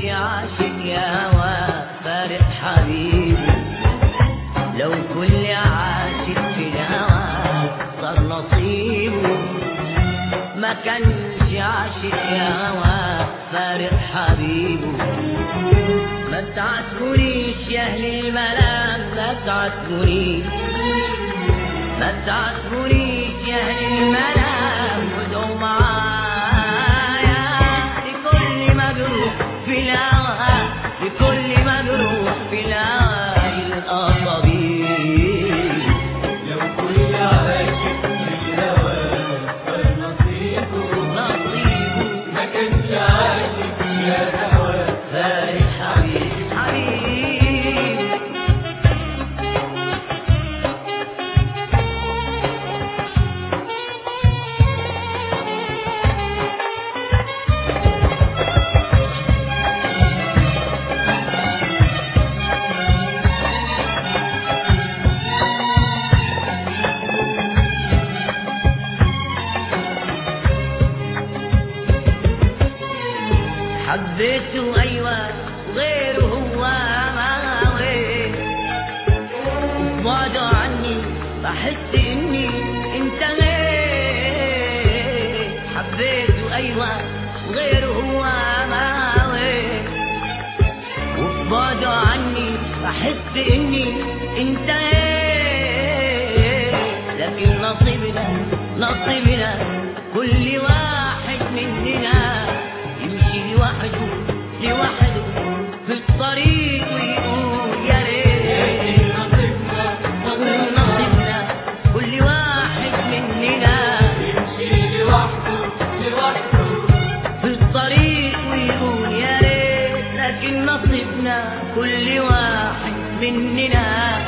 عاشق يا هوى فارق حبيبي لو كل عاشق في الهوى صار نصيبه ما كانش عاشق يا هوى فارق حبيبه ما تعاتبونيش يا اهل الملام ما تعاتبونيش ما تعاتبونيش يا اهل الملام ودعوا معايا لكل مجروح في الهوى لكل مجروح في الهوى يلقى طبيب لو كل عاشق في الهوى صار نصيبه نصيبه ما كانش عاشق يا هوى فارق حبيب حبيب حبيته أيوة غيره هو ما غير بعده عني بحس إني انتهيت حبيته أيوة غيره هو ما غير وبعده عني بحس إني انتهيت لكن نصيبنا نصيبنا كل واحد مننا يمشي لوحده لوحده في الطريق ويقول يا ريت نصيبنا نصيبنا كل واحد مننا يمشي لوحده لوحده في الطريق ويقول يا ريت لكن نصيبنا كل واحد مننا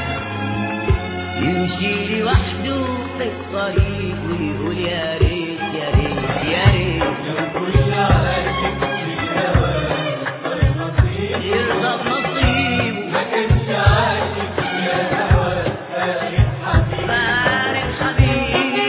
يمشي لوحده في الطريق ويقول يا ريت يا ريت يا ريت لو كل عاشق في الهوى صار نصيبه يرضى بنصيبه ما كانش عاشق يا هوى فارق حبيبي فارق حبيبي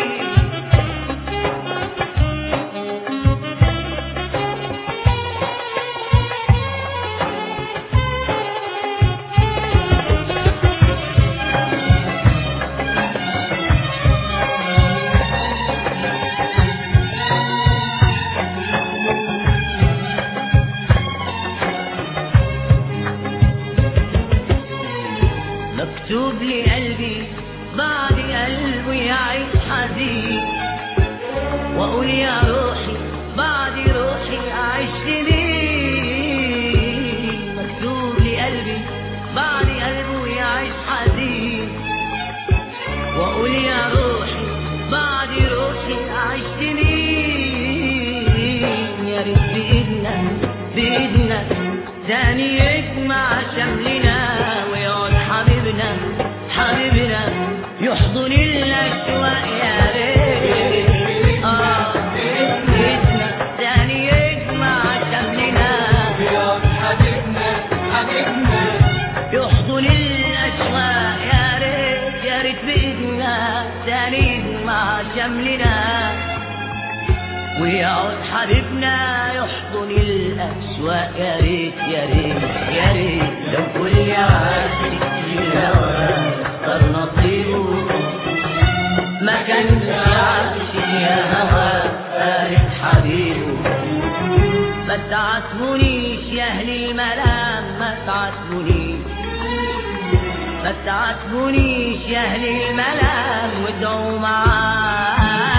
مكتوب لي قلبي بعد قلبه يعيش حزين واقول يا روحي بعد روحي اعيش لمين مكتوب لي قلبي بعد قلبه يعيش حزين واقول يا روحي بعد روحي اعيش لمين يا ريت بايدنا بايدنا تاني يجمع شملنا ويقعد حبيبنا حبيبنا يحضن الاشواق يا ريت اه بايدنا تاني يجمع شملنا يا حبيبنا حبيبنا يحضن الأشواق يا ريت يا ريت بإذننا تاني مع شملنا ويقعد حبيبنا يحضن الأشواق يا ريت يا ريت يا ريت لو كل عاشق في الهوى صار نصيبه ما كانش عاشق يا هوى فارق حبيبه ما تعاتبونيش يا اهل الملام ما تعاتبونيش ما تعاتبونيش يا اهل الملام وادعوا معايا